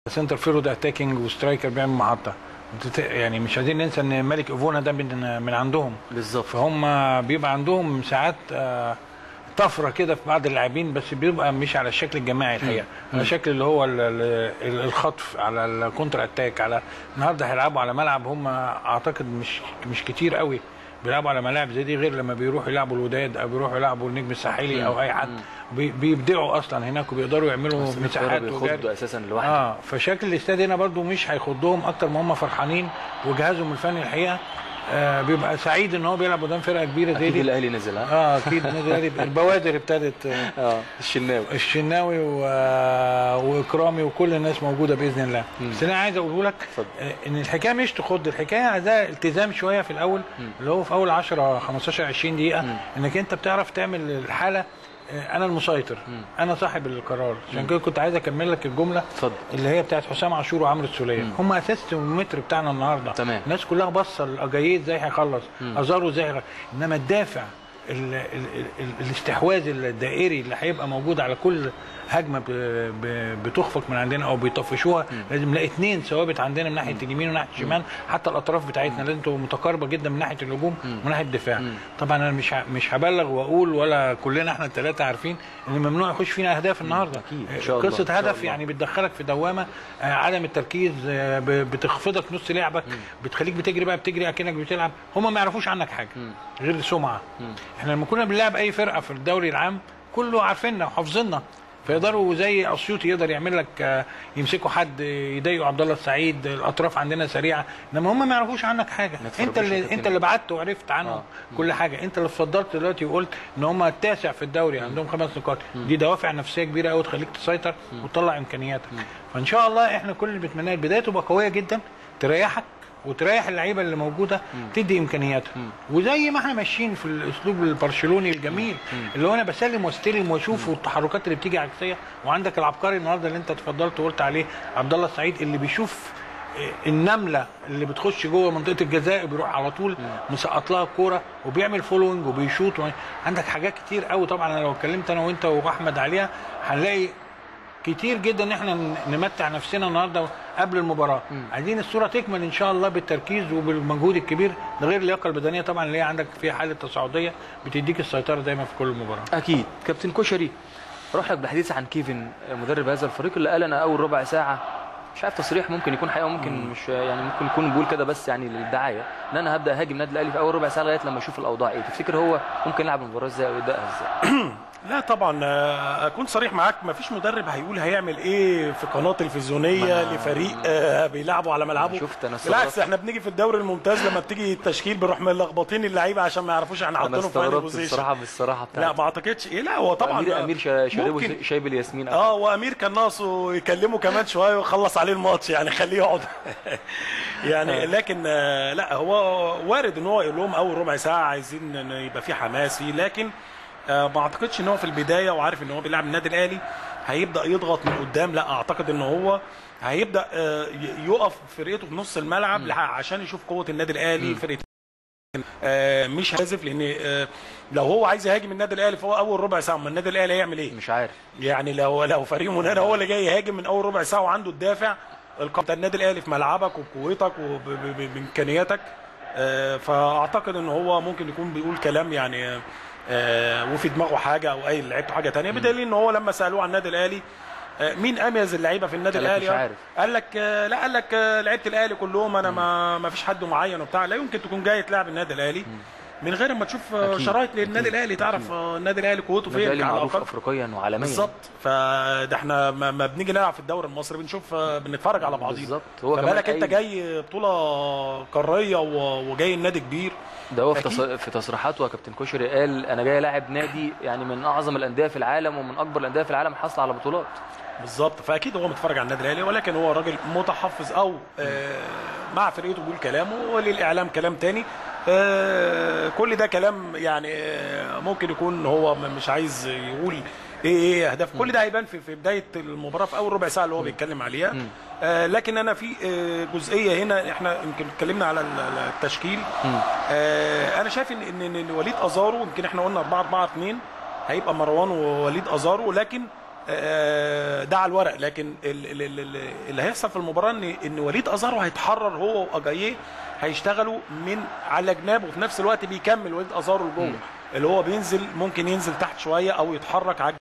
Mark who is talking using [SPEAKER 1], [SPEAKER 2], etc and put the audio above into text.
[SPEAKER 1] سنتر فيرود اتاكينج وسترايكر بيعمل محطه بتت- يعني مش عايزين ننسى ان ملك ايفونا ده من من عندهم
[SPEAKER 2] بالظبط
[SPEAKER 1] فهم بيبقى عندهم ساعات آه، طفره كده في بعض اللاعبين بس بيبقى مش على الشكل الجماعي الحقيقه على الشكل اللي هو ال- ال- الخطف على الكونتر اتاك على النهارده هيلعبوا على ملعب هم اعتقد مش مش كتير قوي بيلعبوا على ملاعب زي دي غير لما بيروحوا يلعبوا الوداد او بيروحوا يلعبوا النجم الساحلي او اي حد بي- بيبدعوا اصلا هناك وبيقدروا يعملوا
[SPEAKER 2] بس الفرقة
[SPEAKER 1] مساحات وجري.
[SPEAKER 2] بيخضوا اساسا لوحده
[SPEAKER 1] اه فشكل الاستاد هنا برضو مش هيخضهم اكتر ما هم فرحانين وجهازهم الفني الحقيقه آه بيبقى سعيد ان هو بيلعب قدام فرقه كبيره زي
[SPEAKER 2] اكيد
[SPEAKER 1] دي
[SPEAKER 2] الاهلي نزل ها
[SPEAKER 1] اه اكيد النادي الاهلي البوادر ابتدت آه،
[SPEAKER 2] اه الشناوي
[SPEAKER 1] الشناوي و... واكرامي وكل الناس موجوده باذن الله بس انا عايز اقوله لك
[SPEAKER 2] اتفضل.
[SPEAKER 1] آه، ان الحكايه مش تخض الحكايه عايزاها التزام شويه في الاول اللي هو في اول 10 15 20 دقيقه انك انت بتعرف تعمل الحاله آه، انا المسيطر انا صاحب القرار عشان كده كنت عايز اكمل لك الجمله
[SPEAKER 2] اتفضل
[SPEAKER 1] اللي هي بتاعت حسام عاشور وعمرو السوليه هم اساس الترمومتر بتاعنا النهارده
[SPEAKER 2] تمام.
[SPEAKER 1] الناس كلها باصه الاجاييه ازاي هيخلص ازارو ازاي هيخلص. انما الدافع ال ال ال الاستحواذ الدائري اللي هيبقى موجود على كل هجمه ب ب بتخفق من عندنا او بيطفشوها لازم نلاقي اثنين ثوابت عندنا من ناحيه اليمين وناحيه الشمال حتى الاطراف بتاعتنا لازم تبقى متقاربه جدا من ناحيه الهجوم ومن ناحيه الدفاع طبعا انا مش ه- مش هبلغ واقول ولا كلنا احنا الثلاثه عارفين ان ممنوع يخش فينا اهداف النهارده
[SPEAKER 2] أكيد. إن شاء الله.
[SPEAKER 1] قصه
[SPEAKER 2] إن شاء
[SPEAKER 1] هدف
[SPEAKER 2] الله.
[SPEAKER 1] يعني بتدخلك في دوامه آه، عدم التركيز آه، ب- بتخفضك نص لعبك بتخليك بتجري بقى بتجري اكنك بتلعب هم ما يعرفوش عنك حاجه غير السمعه احنا لما كنا بنلعب اي فرقه في الدوري العام كله عارفيننا وحافظيننا فيقدروا زي اسيوطي يقدر يعمل لك آه، يمسكوا حد يضايقوا عبد الله السعيد الاطراف عندنا سريعه انما هم ما يعرفوش عنك حاجه
[SPEAKER 2] ما
[SPEAKER 1] انت
[SPEAKER 2] يتفرجوش يا
[SPEAKER 1] اللي
[SPEAKER 2] كابتن.
[SPEAKER 1] انت اللي بعت وعرفت عنهم
[SPEAKER 2] آه.
[SPEAKER 1] كل حاجه انت اللي اتفضلت دلوقتي وقلت ان هم التاسع في الدوري عندهم خمس نقاط دي دوافع نفسيه كبيره قوي تخليك تسيطر وتطلع امكانياتك فان شاء الله احنا كل اللي بنتمناه البدايه تبقى قويه جدا تريحك وتريح اللعيبه اللي موجوده تدي امكانياتها وزي ما احنا ماشيين في الاسلوب البرشلوني الجميل اللي هو انا بسلم واستلم واشوف والتحركات اللي بتيجي عكسيه وعندك العبقري النهارده اللي انت اتفضلت وقلت عليه عبد الله السعيد اللي بيشوف النمله اللي بتخش جوه منطقه الجزاء بيروح على طول مسقط لها الكوره وبيعمل فولوينج وبيشوط و- عندك حاجات كتير قوي طبعا انا لو اتكلمت انا وانت واحمد عليها هنلاقي كتير جدا ان احنا ن- نمتع نفسنا النهارده قبل المباراه عايزين الصوره تكمل ان شاء الله بالتركيز وبالمجهود الكبير ده غير اللياقه البدنيه طبعا اللي هي عندك فيها حاله تصاعديه بتديك السيطره دايما في كل مباراه
[SPEAKER 2] اكيد كابتن كشري اروح لك بالحديث عن كيفن مدرب هذا الفريق اللي قال انا اول ربع ساعه مش عارف تصريح ممكن يكون حقيقه ممكن مش يعني ممكن يكون بيقول كده بس يعني للدعايه ان انا هبدا اهاجم النادي الاهلي في اول ربع ساعه لغايه لما اشوف الاوضاع ايه تفتكر هو ممكن يلعب المباراه ازاي او يبداها ازاي
[SPEAKER 3] لا طبعا آه، اكون صريح معاك مفيش مدرب هيقول هيعمل ايه في قناه تلفزيونيه
[SPEAKER 2] ما-
[SPEAKER 3] لفريق آه، بيلعبوا على ملعبه
[SPEAKER 2] شفت أنا
[SPEAKER 3] بالعكس
[SPEAKER 2] استغربت.
[SPEAKER 3] احنا بنيجي في الدوري الممتاز لما بتيجي التشكيل بنروح ملخبطين اللعيبه عشان ما يعرفوش احنا
[SPEAKER 2] انا
[SPEAKER 3] حاطينهم في أنهي
[SPEAKER 2] استغربت
[SPEAKER 3] بوزيشن.
[SPEAKER 2] بصراحه بالصراحه
[SPEAKER 3] لا
[SPEAKER 2] بتاعته
[SPEAKER 3] ما اعتقدش ايه لا هو طبعا
[SPEAKER 2] امير امير شا- شاربه
[SPEAKER 3] ممكن
[SPEAKER 2] شايب الياسمين أو
[SPEAKER 3] اه وامير كان ناقصه يكلمه كمان شويه ويخلص عليه الماتش يعني خليه يقعد يعني لكن آه، لا هو وارد ان هو يقول لهم اول ربع ساعه عايزين ان يبقى في حماسي لكن آه، ما اعتقدش ان هو في البدايه وعارف ان هو بيلعب النادي الاهلي هيبدا يضغط من قدام لا اعتقد ان هو هيبدا آه، ي- يقف فرقته في نص الملعب لح- عشان يشوف قوه النادي الاهلي فرقه آه، مش هازف لان آه، لو هو عايز يهاجم النادي الاهلي فهو اول ربع ساعه ما النادي الاهلي هيعمل ايه؟
[SPEAKER 2] مش عارف
[SPEAKER 3] يعني لو لو فريق مننا هو اللي جاي يهاجم من اول ربع ساعه وعنده الدافع القائد بتاع النادي الاهلي في ملعبك وبقوتك وبامكانياتك آه، فاعتقد ان هو ممكن يكون بيقول كلام يعني آه، وفي دماغه حاجه او اي لعيبته حاجه تانية بدليل ان هو لما سالوه عن النادي الاهلي آه، مين اميز اللعيبه في النادي
[SPEAKER 2] قال لك
[SPEAKER 3] الاهلي
[SPEAKER 2] مش عارف.
[SPEAKER 3] قال لك آه، لا قال لك آه، لعيبه الاهلي كلهم انا ما ما فيش حد معين وبتاع لا يمكن تكون جاي تلعب النادي الاهلي من غير ما تشوف آه،
[SPEAKER 2] أكيد.
[SPEAKER 3] شرايط للنادي
[SPEAKER 2] أكيد.
[SPEAKER 3] الاهلي تعرف آه، النادي الاهلي قوته
[SPEAKER 2] النادي
[SPEAKER 3] فين
[SPEAKER 2] الاهلي
[SPEAKER 3] على
[SPEAKER 2] معروف
[SPEAKER 3] الأقل.
[SPEAKER 2] افريقيا وعالميا
[SPEAKER 3] بالظبط فده احنا ما ما بنيجي نلعب في الدوري المصري بنشوف آه، بنتفرج على بعضينا
[SPEAKER 2] بالظبط. هو كمان
[SPEAKER 3] فبالك انت
[SPEAKER 2] أي-
[SPEAKER 3] جاي بطوله قاريه و- وجاي النادي كبير
[SPEAKER 2] ده هو في,
[SPEAKER 3] أكيد.
[SPEAKER 2] تص... في تصريحاته يا كابتن كشري قال انا جاي لاعب نادي يعني من اعظم الانديه في العالم ومن اكبر الانديه في العالم حصل على بطولات
[SPEAKER 3] بالظبط فاكيد هو متفرج على النادي الاهلي ولكن هو راجل متحفظ او آه، مع فرقته بيقول كلامه وللاعلام كلام تاني آه، كل ده كلام يعني آه، ممكن يكون هو م- مش عايز يقول ايه ايه اهداف كل ده هيبان في في بدايه المباراه في اول ربع ساعه اللي هو بيتكلم عليها آه، لكن انا في آه، جزئيه هنا احنا يمكن اتكلمنا على ال- ال- التشكيل آه، انا شايف ان ان إن وليد ازارو يمكن احنا قلنا 4 4 2 هيبقى مروان ووليد ازارو لكن آه، ده على الورق لكن ال- ال- ال- ال- اللي هيحصل في المباراه ان ان وليد ازارو هيتحرر هو واجاييه هيشتغلوا من على جناب وفي نفس الوقت بيكمل وليد ازارو لجوه اللي هو بينزل ممكن ينزل تحت شويه او يتحرك على